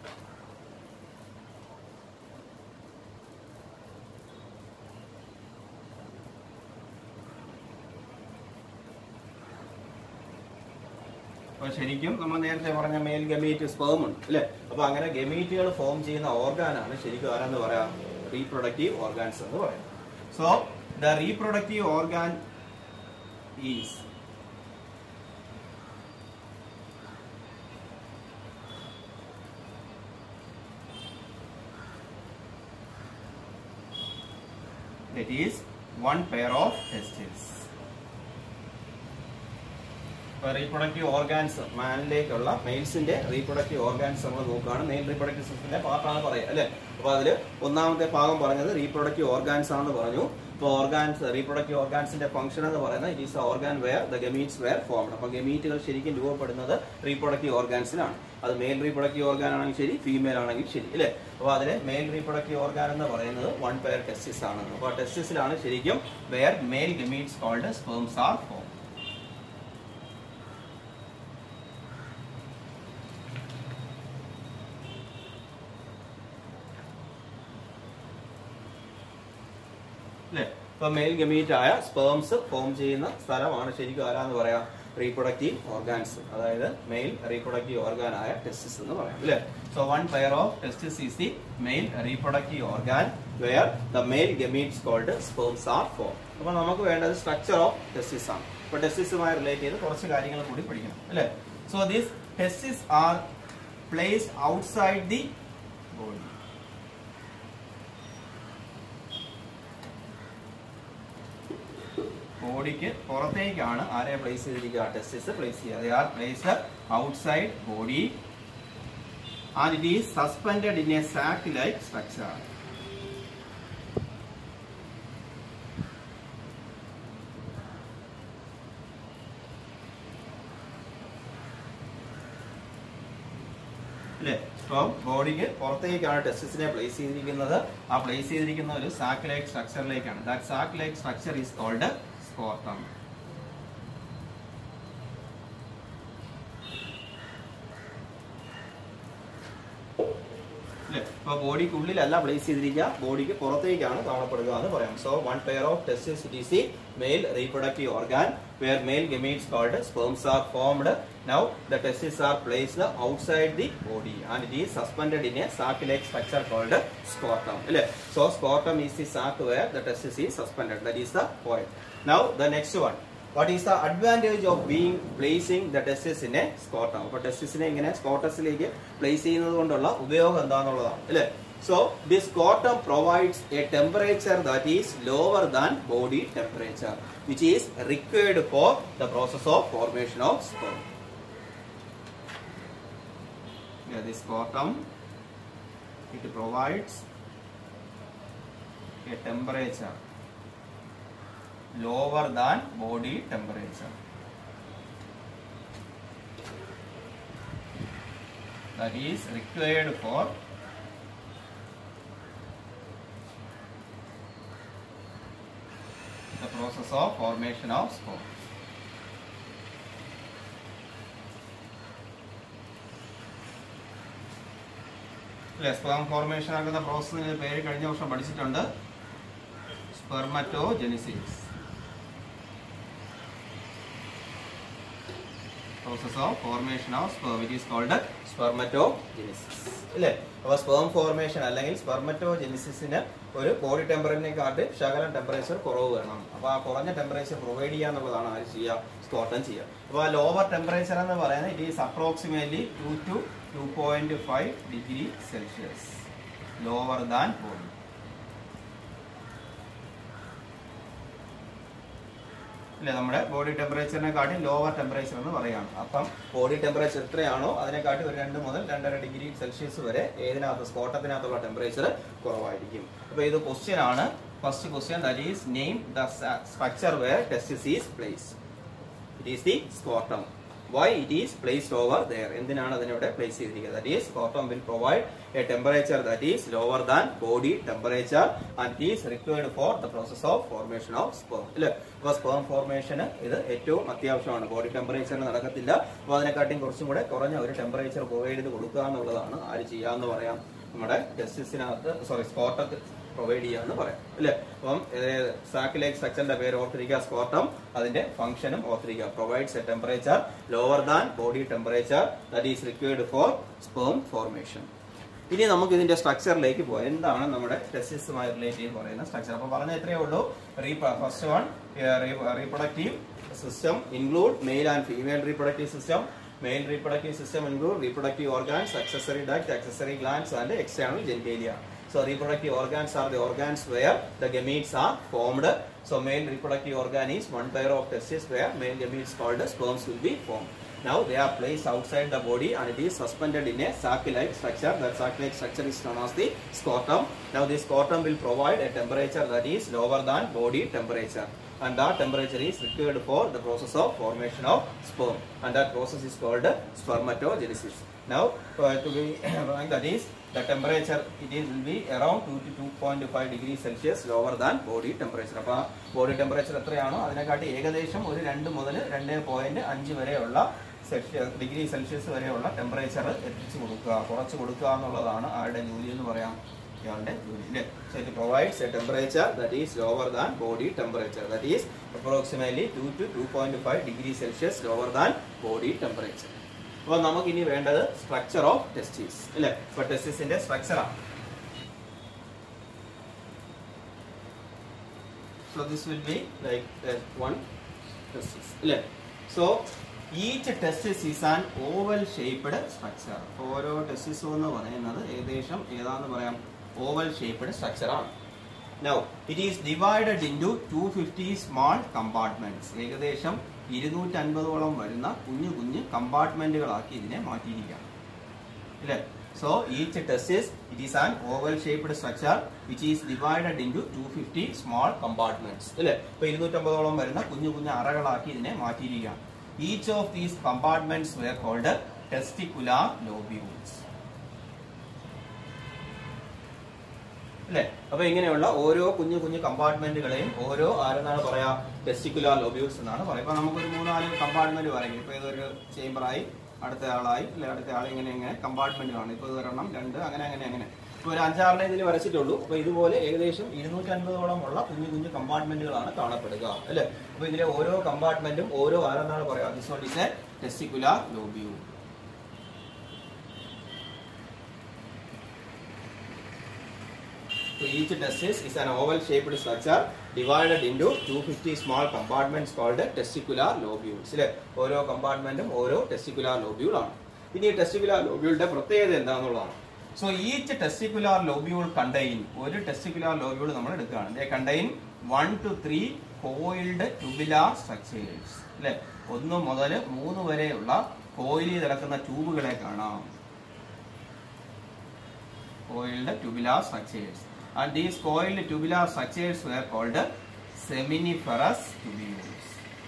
അപ്പൊ ശരിക്കും നമ്മൾ നേരത്തെ പറഞ്ഞ മെയിൽ ഗമീറ്റ് സ്പേം ഉണ്ട് അല്ലെ അപ്പൊ അങ്ങനെ ഗമീറ്റുകൾ ഫോം ചെയ്യുന്ന ഓർഗാനാണ് ശരിക്കും ആരെന്ന് പറയാം റീപ്രൊഡക്റ്റീവ് ഓർഗാൻസ് എന്ന് പറയാം so the reproductive organ is that is one pair of testicles reproductive organs മാനിലേക്കുള്ള മെയിൽസിന്റെ റീപ്രൊഡക്റ്റീവ് ഓർഗാൻസ് നമ്മൾ നോക്കുകയാണ് മെയിൽ റീപ്രൊഡക്റ്റീവ് സിസ്റ്റത്തിന്റെ പാർട്ടാണ് പറയുക അല്ലെ അപ്പൊ അതിൽ ഒന്നാമത്തെ ഭാഗം പറഞ്ഞത് റീപ്രൊഡക്റ്റീവ് ഓർഗാൻസ് ആണെന്ന് പറഞ്ഞു ഇപ്പോൾ ഓർഗാൻസ് റീപ്രൊഡക്റ്റീവ് ഓർഗാൻസിന്റെ ഫംഗ്ഷൻ എന്ന് പറയുന്നത് it is organ where the gametes were formed അപ്പൊ ഗമീറ്റുകൾ ശരിക്കും രൂപപ്പെടുന്നത് റീപ്രൊഡക്റ്റീവ് ഓർഗാൻസിലാണ് അത് മെയിൽ റീപ്രൊഡക്റ്റീവ് ഓർഗാൻ ആണെങ്കിൽ ശരി ഫീമെയിൽ ആണെങ്കിൽ ശരി അല്ലേ അപ്പോൾ അതിൽ മെയിൽ റീപ്രൊഡക്റ്റീവ് ഓർഗാൻ എന്ന് പറയുന്നത് വൺ പെയർ ടെസ്റ്റിസ് ആണ് അപ്പോൾ ടെസ്റ്റിസിലാണ് ശരിക്കും where male gametes called sperms are form അല്ലേ ഇപ്പൊ മെയിൽ ഗമീറ്റ് ആയ സ്പേംസ് ഫോം ചെയ്യുന്ന സ്ഥലമാണ് ശരിക്കും ആരാന്ന് പറയാം റീപ്രൊഡക്റ്റീവ് ഓർഗാൻസ് അതായത് മെയിൽ റീപ്രൊഡക്റ്റീവ് ഓർഗാൻ ആയ ടെസ്റ്റിസ് എന്ന് പറയാം അല്ലേ so one pair of testis is the male reproductive organ where the male gametes called sperms are form അപ്പൊ നമുക്ക് വേണ്ടത് സ്ട്രക്ചർ ഓഫ് ടെസ്റ്റിസ് ആണ് അപ്പൊ ടെസ്റ്റിസുമായി റിലേറ്റ് ചെയ്ത് കുറച്ച് കാര്യങ്ങൾ കൂടി പഠിക്കണം അല്ലേ so these testis are placed outside the body ബോഡിക്ക് പുറത്തേക്കാണ് ആരെ പ്ലേസ് ചെയ്തിരിക്കുക ടെസ്റ്റിസ് പ്ലേസ് ചെയ്യുക they are placed outside body and it is suspended in a sac like structure അല്ലേ അപ്പം ബോഡിക്ക് പുറത്തേക്കാണ് ടെസ്റ്റിസിനെ പ്ലേസ് ചെയ്തിരിക്കുന്നത് ആ പ്ലേസ് ചെയ്തിരിക്കുന്ന ഒരു സാക്ക് ലൈക്ക് സ്ട്രക്ചറിലേക്കാണ് that sac like structure is called scrotum അല്ലേ അപ്പൊ ബോഡിക്ക് ഉള്ളിലല്ല പ്ലേസ് ചെയ്തിരിക്കുക ബോഡിക്ക് പുറത്തേക്കാണ് കാണപ്പെടുക എന്ന് പറയാം so one pair of testis it is the male reproductive organ where male gametes called sperms are formed now the testes are placed outside the body and it is suspended in a sac like structure called scrotum അല്ലേ so scrotum is the sac where the testis is suspended that is the point now the next one what is the advantage of being placing the testis in a scrotum അപ്പൊ ടെസ്റ്റിസിനെ ഇങ്ങനെ സ്കോട്ടസിലേക്ക് place ചെയ്യുന്നത് കൊണ്ടുള്ള ഉപയോഗം എന്താണെന്നുള്ളതാണ് അല്ലേ so this scrotum provides a temperature that is lower than body temperature which is required for the process of formation of sperm yeah, this scrotum it provides a temperature lower than body temperature that is required for the process of formation of sperm. അല്ലെ sperm formation ആകുന്ന പ്രോസസ്സിന് പേര് കഴിഞ്ഞ വർഷം പഠിച്ചിട്ടുണ്ട് spermatogenesis process of formation of sperm it is called spermatogenesis അല്ലേ അപ്പോൾ sperm formation അല്ലെങ്കിൽ സ്പെർമറ്റോജെനിസിസിന് ഒരു ബോഡി ടെമ്പറേച്ചറിനെക്കാട്ട് ശകലം ടെമ്പറേച്ചർ കുറവ് വേണം അപ്പോൾ ആ കുറഞ്ഞ ടെമ്പറേച്ചർ പ്രൊവൈഡ് ചെയ്യുക എന്നുള്ളതാണ് ആര് ചെയ്യുക സ്കോട്ടൻ ചെയ്യുക അപ്പോൾ ആ ലോവർ ടെമ്പറേച്ചർ എന്ന് പറയുന്നത് it is approximately two to two point five degree Celsius lower than body അല്ലെ നമ്മുടെ ബോഡി ടെമ്പറേച്ചറിനെക്കാട്ടി ലോവർ ടെമ്പറേച്ചർ എന്ന് പറയാണ് അപ്പം ബോഡി ടെമ്പറേച്ചർ എത്രയാണോ അതിനെക്കാട്ടി ഒരു രണ്ട് മുതൽ രണ്ടര ഡിഗ്രി സെൽഷ്യസ് വരെ ഏതിനകത്ത് സ്കോട്ടത്തിനകത്തുള്ള ടെമ്പറേച്ചർ കുറവായിരിക്കും അപ്പൊ ഇത് ക്വസ്റ്റ്യൻ ആണ് first question that is name the structure where testis is place it is the scrotum why it is placed over there എന്തിനാണ് അതിനിവിടെ പ്ലേസ് ചെയ്തിരിക്കുന്നത് that is scrotum will provide a temperature that is lower than body temperature and is required for the process of formation of sperm ഇല്ലേ അപ്പോൾ sperm ഫോർമേഷന് ഇത് ഏറ്റവും അത്യാവശ്യമാണ് body ടെമ്പറേച്ചറിന് നടക്കത്തില്ല അപ്പോൾ അതിനെക്കാട്ടിയും കുറച്ചും കൂടെ കുറഞ്ഞ ഒരു ടെമ്പറേച്ചർ പ്രൊവൈഡ് ചെയ്ത് കൊടുക്കുക എന്നുള്ളതാണ് ആര് ചെയ്യാന്ന് പറയാം നമ്മുടെ ടെസ്റ്റിസിനകത്ത് സോറി സ്കോട്ടത്തിൽ പ്രൊവൈഡ് ചെയ്യാന്ന് പറയാം അല്ലേ അപ്പം സാക്കിലേക്ക് സ്ട്രക്ചറിന്റെ പേര് ഓർത്തിരിക്കുക സ്കോട്ടം അതിന്റെ ഫംഗ്ഷനും ഓർത്തിരിക്കുക provides a temperature lower than body temperature that is required for sperm formation ഇനി നമുക്ക് ഇതിന്റെ സ്ട്രക്ചറിലേക്ക് പോകാം എന്താണ് നമ്മുടെ ടെസ്റ്റിസുമായി റിലേറ്റ് ചെയ്ത് പറയുന്ന സ്ട്രക്ചർ അപ്പൊ പറഞ്ഞ എത്രയേ ഉള്ളൂ first one reproductive system include male and female reproductive system male reproductive system include reproductive organs accessory duct accessory glands and external genitalia so reproductive organs are the organs where the gametes are formed so male reproductive organ is one pair of testes where male gametes called sperms will be formed now they are placed outside the body and it is suspended in a sac-like structure that sac-like structure is known as the scrotum now this scrotum will provide a temperature that is lower than body temperature and that temperature is required for the process of formation of sperm and that process is called spermatogenesis now uh, to be frank that is the temperature it is will be around 2 to 2.5 degrees celsius lower than body temperature അപ്പോൾ body temperature എത്രയാണോ അതിനെക്കാട്ടി ഏകദേശം ഒരു രണ്ട് മുതൽ രണ്ട് point അഞ്ച് വരെയുള്ള ഡിഗ്രി സെൽഷ്യസ് വരെയുള്ള ടെമ്പറേച്ചർ എത്തിച്ചു കൊടുക്കുക കുറച്ച് കൊടുക്കുക എന്നുള്ളതാണ് ആരുടെ ജോലി എന്ന് പറയാം ഇയാളുടെ ജോലി അല്ലേ so it provides a temperature that is lower than body temperature that is approximately two to two point five degree Celsius lower than body temperature അപ്പോൾ നമുക്ക് ഇനി വേണ്ടത് സ്ട്രക്ചർ ഓഫ് ടെസ്റ്റീസ് അല്ലേ ഇപ്പൊ ടെസ്റ്റീസിന്റെ സ്ട്രക്ചറാണ് So this will be like that one testis. അല്ലേ so each testis is an oval shaped structure ഓരോ ടെസ്റ്റിസും എന്ന് പറയുന്നത് ഏകദേശം ഏതാന്ന് പറയാം ഓവൽ ഷേപ്ഡ് സ്ട്രക്ചറാണ് now it is divided into two fifty small compartments ഏകദേശം ഇരുന്നൂറ്റൻപതോളം വരുന്ന കുഞ്ഞു കുഞ്ഞു കമ്പാർട്ട്മെന്റുകളാക്കി ഇതിനെ മാറ്റിയിരിക്കുകയാണ് അല്ലേ So each test is it is an oval shaped structure which is divided into 250 small compartments. അല്ലേ ഇപ്പൊ ഇരുന്നൂറ്റമ്പതോളം വരുന്ന കുഞ്ഞു കുഞ്ഞു അറകളാക്കി ഇതിനെ മാറ്റിയിരിക്കുകയാണ് each of these compartments were called testicular lobules അല്ലേ അപ്പൊ ഇങ്ങനെയുള്ള ഓരോ കുഞ്ഞു കുഞ്ഞു കമ്പാർട്ട്മെന്റുകളെയും ഓരോ ആരെന്നാണ് പറയാ ടെസ്റ്റിക്കുലാർ ലോബ്യൂൾസ് എന്നാണ് പറയാം ഇപ്പൊ നമുക്കൊരു മൂന്നാല് കമ്പാർട്ട്മെന്റ് പറയും ഇപ്പൊ ഇതൊരു ചേംബറായി അടുത്ത ആളായി അല്ലെ അടുത്ത ആൾ ഇങ്ങനെ ഇങ്ങനെ കമ്പാർട്ട്മെന്റുകളാണ് ഇപ്പൊ ഇത് ഒരെണ്ണം രണ്ട് അങ്ങനെ അങ്ങനെ അങ്ങനെ ഇപ്പൊ ഒരു അഞ്ചാറിനെ ഇതിൽ വരച്ചിട്ടുള്ളൂ അപ്പൊ ഇതുപോലെ ഏകദേശം ഇരുന്നൂറ്റി അൻപതോളം ഉള്ള കുഞ്ഞു കുഞ്ഞു കമ്പാർട്ട്മെന്റുകളാണ് കാണപ്പെടുക അല്ലെ അപ്പൊ ഇതിലെ ഓരോ കമ്പാർട്ട്മെന്റും ഓരോ ആരെന്നാണ് പറയാ this one is a testicular lobule So each testis is an oval shaped structure divided into 250 small compartments called testicular lobules. ഇല്ലേ ഓരോ കമ്പാർട്ട്മെന്റും ഓരോ ടെസ്റ്റിക്കുലാർ ലോബ്യൂൾ ആണ് ഇനി ഈ ടെസ്റ്റിക്കുലാർ ലോബ്യൂളിന്റെ പ്രത്യേകത എന്താണെന്നുള്ളതാണ് so each testicular lobule contain ഒരു ടെസ്റ്റിക്കുലാർ ലോബ്യൂൾ നമ്മൾ എടുക്കുകയാണ് they contain one two three coiled tubular structures അല്ലെ ഒന്ന് മുതൽ മൂന്ന് വരെയുള്ള കോയിലിൽ കിടക്കുന്ന ട്യൂബുകളെ കാണാം coiled tubular structures and these coiled tubular structures were called seminiferous tubules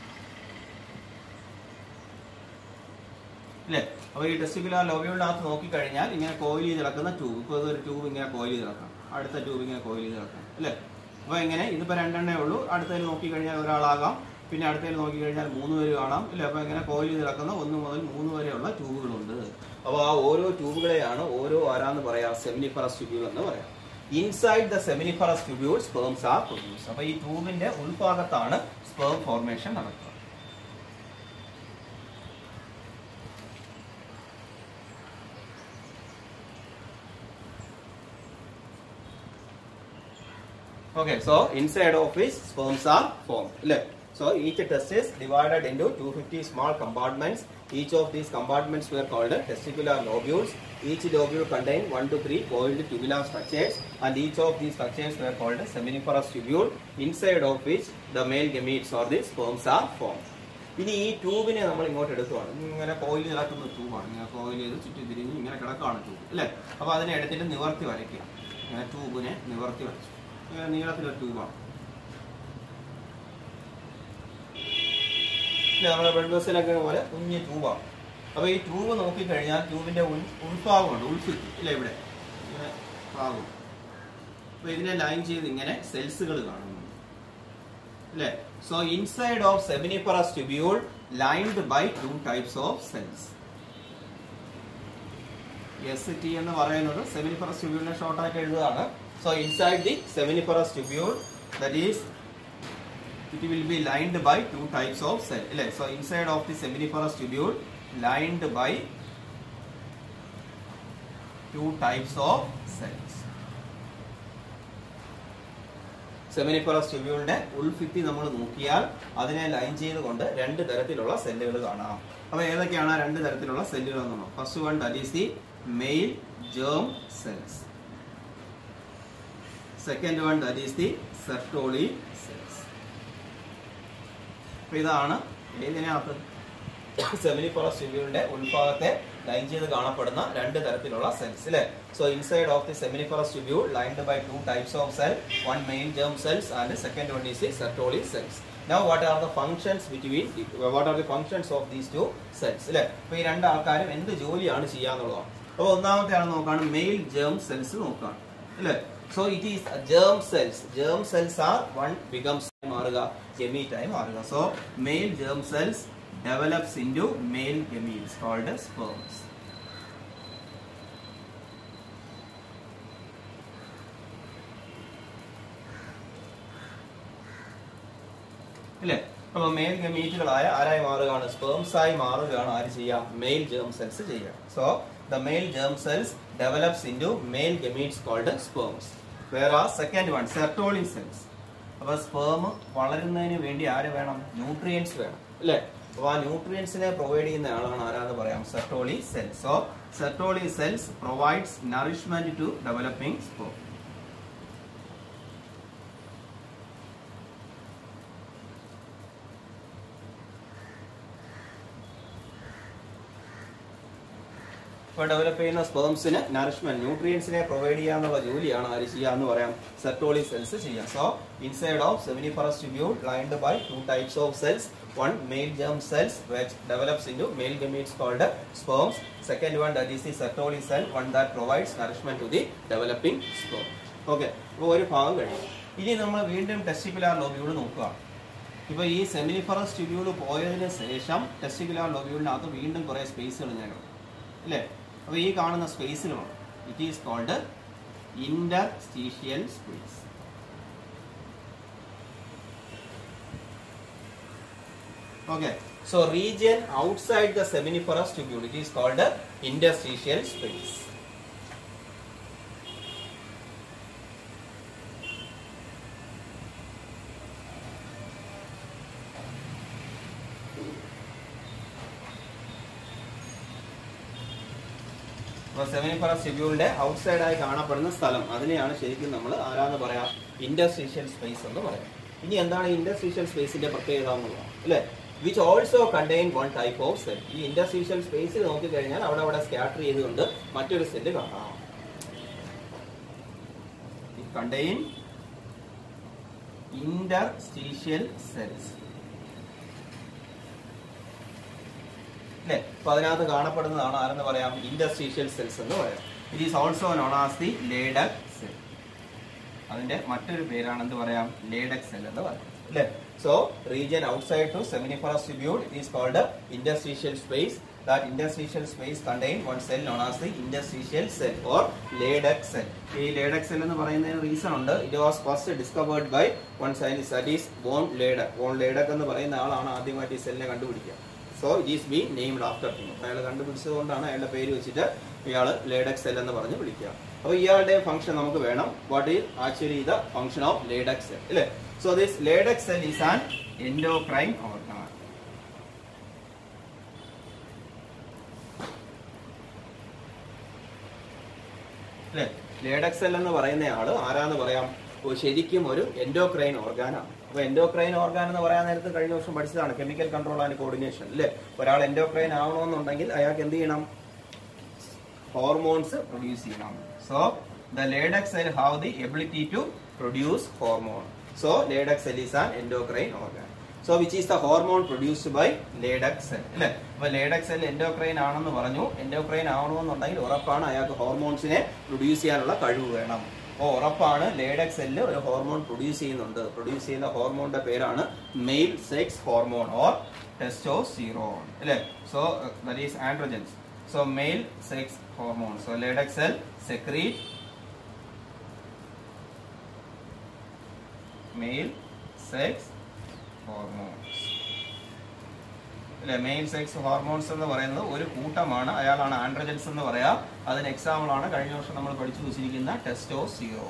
അല്ലേ അപ്പൊ ഈ ടെസ്റ്റിക്കുലാർ ലോബിയുളിനകത്ത് നോക്കിക്കഴിഞ്ഞാൽ ഇങ്ങനെ കോയിൽ ചെയ്ത് കിടക്കുന്ന ട്യൂബ് ഇപ്പൊ ഇതൊരു ട്യൂബ് ഇങ്ങനെ കോയിൽ ചെയ്ത് കിടക്കാം അടുത്ത ട്യൂബ് ഇങ്ങനെ കോയിൽ ചെയ്ത് കിടക്കാം അല്ലേ അപ്പൊ ഇങ്ങനെ ഇതിപ്പോ രണ്ടെണ്ണേ ഉള്ളൂ അടുത്തതിൽ നോക്കിക്കഴിഞ്ഞാൽ ഒരാളാകാം പിന്നെ അടുത്തതിൽ നോക്കിക്കഴിഞ്ഞാൽ മൂന്ന് പേര് കാണാം ഇല്ല അപ്പൊ ഇങ്ങനെ കോയിൽ ചെയ്ത് കിടക്കുന്ന ഒന്ന് മുതൽ മൂന്ന് വരെയുള്ള ട്യൂബുകളുണ്ട് അപ്പോൾ ആ ഓരോ ട്യൂബുകളെയാണ് ഓരോ ആരാന്ന് പറയാ സെമിനിഫറസ് ട്യൂബ്യൂൾ എന്ന് പറയാം inside the seminiferous tubule sperms are produce അപ്പൊ ഈ ട്യൂബിന്റെ ഉൾഭാഗത്താണ് സ്പേം ഫോർമേഷൻ നടക്കുക Okay, so inside of which sperms are formed. അല്ലേ? So each test is divided into 250 small compartments. Each of these compartments were called testicular lobules. Each lobule contained 1 to 3 coiled tubular structures and each of these structures were called seminiferous tubule inside of which the male gametes or the sperms are formed. ഇനി ഈ ട്യൂബിനെ നമ്മൾ ഇങ്ങോട്ട് എടുക്കുവാണ് ഇങ്ങനെ coil കിടക്കുന്ന ട്യൂബാണ് ഇങ്ങനെ coil ചെയ്ത് ചുറ്റി തിരിഞ്ഞ് ഇങ്ങനെ കിടക്കുകയാണ് ട്യൂബ് അല്ലേ അപ്പൊ അതിനെ എടുത്തിട്ട് നിവർത്തി വരയ്ക്കുക ഇങ്ങനെ ട്യൂബിനെ നിവർത്തി വരച്ചു ഇങ്ങനെ നീളത്തിലൊരു ട്യൂബാണ് ഇല്ല നമ്മുടെ ബ്ലഡ് വെസലൊക്കെ പോലെ കുഞ്ഞ് ട്യൂബാണ് അപ്പോൾ ഈ ട്യൂബ് നോക്കിക്കഴിഞ്ഞാൽ ട്യൂബിന്റെ ഉൾ ഉൾഭാഗമുണ്ട് ഉൾഫിറ്റ് ഇല്ല ഇവിടെ ഇങ്ങനെ ഭാഗം അപ്പോൾ ഇതിനെ ലൈൻ ചെയ്ത് ഇങ്ങനെ സെൽസുകൾ കാണുന്നു അല്ലേ so inside of seminiferous tubule lined by two types of cells S T എന്ന് പറയുന്നത് സെമിനിഫറസ് ട്യൂബ്യൂളിനെ ഷോർട്ടാക്കി എഴുതുകയാണ് so inside the seminiferous tubule that is it will be lined by two types of cell അല്ലേ so inside of the seminiferous tubule lined by two types of cells seminiferous ട്യൂബ്യൂളിന്റെ ഉൾഭിത്തി നമ്മൾ നോക്കിയാൽ അതിനെ ലൈൻ ചെയ്തുകൊണ്ട് രണ്ട് തരത്തിലുള്ള സെല്ലുകൾ കാണാം അപ്പൊ ഏതൊക്കെയാണ് ആ രണ്ട് തരത്തിലുള്ള സെല്ലുകൾ എന്ന് first one that is the male germ cells second one that is the Sertoli cells അപ്പൊ ഇതാണ് ഏതിനകത്ത് സെമിനിഫറസ് ട്യൂബ്യൂളിന്റെ ഉൾഭാഗത്തെ ലൈൻ ചെയ്ത് കാണപ്പെടുന്ന രണ്ട് തരത്തിലുള്ള സെൽസ് അല്ലേ so inside of the seminiferous tubule lined by two types of cell one main germ cells and second one is the Sertoli cells Now what are the functions between what are the functions of these two cells അല്ലേ അപ്പൊ ഈ രണ്ട് ആൾക്കാരും എന്ത് ജോലിയാണ് ചെയ്യാന്നുള്ളതാണ് അപ്പോൾ ഒന്നാമത്തെ ആണ് നോക്കാണ് മെയിൽ ജേം സെൽസ് നോക്കാണ് അല്ലേ so it is germ cells germ cells are one becomes മാറുക ഗമീറ്റ് ആയി മാറുക so male germ cells develops into male gametes called sperms ഇല്ലേ അപ്പൊ മെയിൽ ഗമീറ്റുകളായ ആരായി മാറുകയാണ് സ്പേംസ് ആയി മാറുകയാണ് ആര് ചെയ്യാം മെയിൽ ജേം സെൽസ് ചെയ്യുക so the male germ cells develops into male gametes called sperms വേറെ സെക്കൻഡ് വൺ സെർട്ടോളി സെൽസ് അപ്പൊ സ്പേം വളരുന്നതിന് വേണ്ടി ആര് വേണം ന്യൂട്രിയൻസ് വേണം അല്ലേ അപ്പൊ ആ ന്യൂട്രിയൻസിനെ പ്രൊവൈഡ് ചെയ്യുന്ന ആളാണ് ആരാന്ന് പറയാം Sertoli cells so Sertoli cells provides nourishment to developing sperm ഇപ്പോൾ ഡെവലപ്പ് ചെയ്യുന്ന സ്പേംസിന് നറിഷ്മെന്റ് ന്യൂട്രിയൻസിനെ പ്രൊവൈഡ് ചെയ്യാന്നുള്ള ജോലിയാണ് ആര് ചെയ്യുക എന്ന് പറയാം സെർട്ടോളി സെൽസ് ചെയ്യാം so inside of seminiferous tubule lined by two types of cells one male germ cells which develops into male gametes called sperms second one that is the sertoli cell one that provides nourishment to the developing sperm okay അപ്പോൾ ഒരു ഭാഗം കഴിയും ഇനി നമ്മൾ വീണ്ടും testicular lobule നോക്കുക ഇപ്പോൾ ഈ സെമിനിഫറസ് ട്യൂബ്യൂൾ പോയതിന് ശേഷം ടെസ്റ്റിക്കുലാർ ലോബ്യൂളിനകത്ത് വീണ്ടും കുറേ സ്പേസുകൾ ഞാൻ അല്ലേ അപ്പോൾ ഈ കാണുന്ന സ്പേസിലുമാണ് it is called interstitial space Okay, so region outside the seminiferous tubule, it is called the interstitial space. അപ്പോൾ സെമിനിഫറസ് ട്യൂബ്യൂളിന്റെ ഔട്ട്സൈഡ് ആയി കാണപ്പെടുന്ന സ്ഥലം അതിനെയാണ് ശരിക്കും നമ്മൾ ആരാന്ന് പറയാം ഇൻഡസ്ട്രീഷ്യൽ സ്പേസ് എന്ന് പറയാം ഇനി എന്താണ് ഇൻഡസ്ട്രീഷ്യൽ സ്പേസിന്റെ പ്രത്യേകത എന്നുള്ളതാണ് അല്ലേ which also contain one type of cell ഈ ഇൻഡസ്ട്രീഷ്യൽ സ്പേസിൽ നോക്കിക്കഴിഞ്ഞാൽ അവിടെ അവിടെ സ്കാറ്റർ ചെയ്തുകൊണ്ട് മറ്റൊരു സെല്ല് കാണാം കണ്ടെയ്ൻ ഇന്റർസ്റ്റീഷ്യൽ സെൽസ് അല്ലേ അപ്പൊ അതിനകത്ത് കാണപ്പെടുന്നതാണ് ആരെന്ന് പറയാം ഇൻഡസ്ട്രീഷ്യൽ സെൽസ് എന്ന് പറയാം it is also known as the Leydig cell അതിന്റെ മറ്റൊരു പേരാണ് എന്ത് പറയാം ലേഡക് സെൽ എന്ന് പറയാം അല്ലേ so region outside to seminiferous tubule it is called interstitial space that interstitial space contain one cell known as the interstitial cell or Leydig cell. ഈ Leydig cell എന്ന് പറയുന്നതിന് റീസൺ ഉണ്ട് it was first discovered by one scientist that is von Leydig von Leydig എന്ന് പറയുന്ന ആളാണ് ആദ്യമായിട്ട് ഈ സെല്ലിനെ കണ്ടുപിടിക്കുക so it is be named after him അയാൾ കണ്ടുപിടിച്ചത് കൊണ്ടാണ് അയാളുടെ പേര് വെച്ചിട്ട് ഇയാൾ ലേഡക് സെൽ എന്ന് പറഞ്ഞ് വിളിക്കുക അപ്പോൾ ഇയാളുടെ ഫംഗ്ഷൻ നമുക്ക് വേണം what is actually the function of Leydig cell അല്ലേ so this Leydig cell is an endocrine organ അല്ലേ ലേഡക് സെൽ എന്ന് പറയുന്ന ആള് ആരാന്ന് പറയാം ഓ, ശരിക്കും ഒരു എൻഡോക്രൈൻ ഓർഗാനാണ് അപ്പൊ എൻഡോക്രൈൻ ഓർഗാൻ എന്ന് പറയാൻ നേരത്ത് കഴിഞ്ഞ വർഷം പഠിച്ചതാണ് കെമിക്കൽ കൺട്രോൾ ആൻഡ് കോർഡിനേഷൻ അല്ലേ ഒരാൾ എൻഡോക്രൈൻ ആവണമെന്നുണ്ടെങ്കിൽ അയാൾക്ക് എന്ത് ചെയ്യണം ഹോർമോൺസ് പ്രൊഡ്യൂസ് ചെയ്യണം so the Leydig cell have the ability to produce hormone. So Leydig cell is an endocrine organ. So which is the hormone produced by Leydig cell? അല്ലേ അപ്പൊ Leydig cell endocrine ആണെന്ന് പറഞ്ഞു endocrine ആവണമെന്നുണ്ടെങ്കിൽ ഉറപ്പാണ് അയാൾക്ക് ഹോർമോൺസിനെ produce ചെയ്യാനുള്ള കഴിവ് വേണം അപ്പോൾ ഉറപ്പാണ് ലേഡക് സെല്ല് ഒരു ഹോർമോൺ പ്രൊഡ്യൂസ് ചെയ്യുന്നുണ്ട് പ്രൊഡ്യൂസ് ചെയ്യുന്ന ഹോർമോണിന്റെ പേരാണ് male sex hormone or testosterone അല്ലേ so that is androgens so male sex hormone so Leydig cell secrete male sex hormones അല്ലെ മെയിൽ സെക്സ് ഹോർമോൺസ് എന്ന് പറയുന്നത് ഒരു കൂട്ടമാണ് അയാളാണ് ആൻഡ്രജൻസ് എന്ന് പറയാം അതിന് എക്സാമ്പിൾ ആണ് കഴിഞ്ഞ വർഷം നമ്മൾ പഠിച്ചു വെച്ചിരിക്കുന്ന ടെസ്റ്റോ സീറോ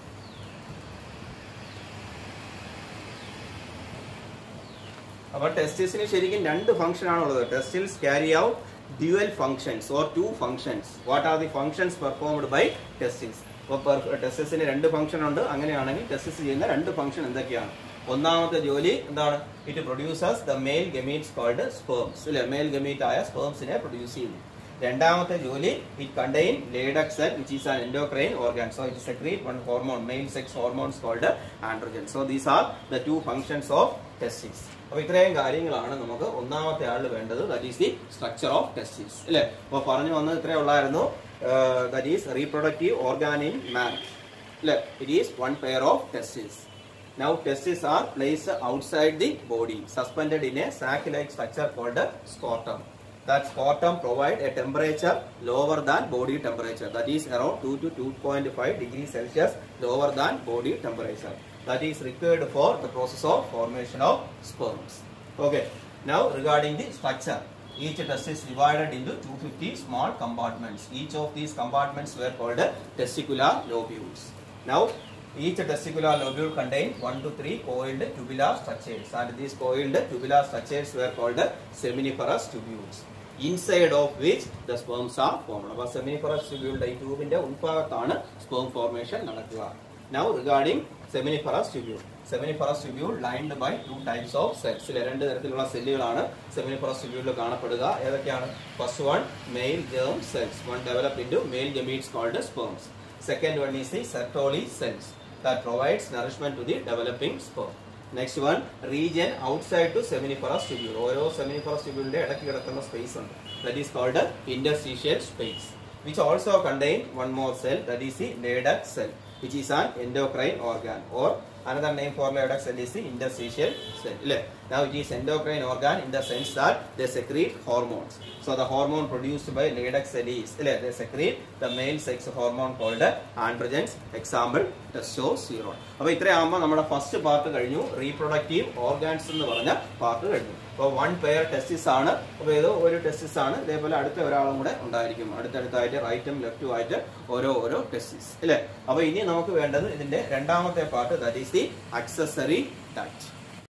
അപ്പൊ ടെസ്റ്റിസിന് ശരിക്കും രണ്ട് ഫംഗ്ഷൻ ആണുള്ളത് testes carry out dual functions or two functions what are the functions performed by testes അപ്പോൾ ടെസ്റ്റിസിന് രണ്ട് ഫംഗ്ഷൻ ഉണ്ട് അങ്ങനെയാണെങ്കിൽ ടെസ്റ്റിസ് ചെയ്യുന്ന രണ്ട് ഫംഗ്ഷൻ എന്തൊക്കെയാണ് ഒന്നാമത്തെ ജോലി എന്താണ് it produces the male gametes called sperms അല്ലെ മെയിൽ ഗമീറ്റ് ആയ സ്പേംസിനെ പ്രൊഡ്യൂസ് ചെയ്യുന്നു രണ്ടാമത്തെ ജോലി it contain Leydig cell which is an endocrine organ so it secrete one hormone male sex hormones called androgen so these are the two functions of testis അപ്പൊ ഇത്രയും കാര്യങ്ങളാണ് നമുക്ക് ഒന്നാമത്തെ ആളിൽ വേണ്ടത് that is the structure of testis അല്ലെ അപ്പൊ പറഞ്ഞു വന്നത് ഇത്രേ ഉള്ളായിരുന്നു that is reproductive organ in man അല്ലെ it is one pair of testis Now testes are placed outside the body, suspended in a sac-like structure called a scrotum. That scrotum provide a temperature lower than body temperature. That is around 2 to 2.5 degrees Celsius lower than body temperature. That is required for the process of formation of sperms. Okay. Now regarding the structure. Each test is divided into 250 small compartments. Each of these compartments were called testicular lobules. Now each testicular lobule contain 1 to 3 coiled tubular structures and these coiled tubular structures were called seminiferous tubules inside of which the sperms are formed അപ്പോൾ seminiferous tubule ഈ ട്യൂബിന്റെ ഉൾഭാഗത്താണ് sperm formation നടക്കുക now regarding seminiferous tubule seminiferous tubule lined by two types of cells ഇതിലെ രണ്ട് തരത്തിലുള്ള സെല്ലുകളാണ് seminiferous tubule കാണപ്പെടുക ഏതൊക്കെയാണ് first one male germ cells one developed into male gametes called sperms second one is the sertoli cells that provides nourishment to the developing sperm. Next one, region outside to seminiferous tubule. ഓരോ seminiferous tubule ഇടയ്ക്ക് കിടക്കുന്ന space ഉണ്ട് that is called a interstitial space which also contain one more cell that is the Leydig cell which is an endocrine organ or another name for Leydig cell is the interstitial cell. ഇല്ലേ? Now it is endocrine organ in the sense that they secrete hormones. So the hormone produced by Leydig cell is ഇല്ലേ? they secrete the male sex hormone called androgens. Example testosterone. അപ്പോൾ ഇത്രയാകുമ്പോൾ നമ്മുടെ first part കഴിഞ്ഞു reproductive organs എന്ന് പറഞ്ഞ part കഴിഞ്ഞു അപ്പോൾ one pair ടെസ്റ്റിസ് ആണ് അപ്പോൾ ഏതോ ഒരു ടെസ്റ്റിസ് ആണ് ഇതേപോലെ അടുത്ത ഒരാളും കൂടെ ഉണ്ടായിരിക്കും അടുത്തടുത്തായിട്ട് റൈറ്റും ലെഫ്റ്റും ആയിട്ട് ഓരോ ഓരോ ടെസ്റ്റിസ് അല്ലേ അപ്പോൾ ഇനി നമുക്ക് വേണ്ടത് ഇതിന്റെ രണ്ടാമത്തെ part that is the accessory duct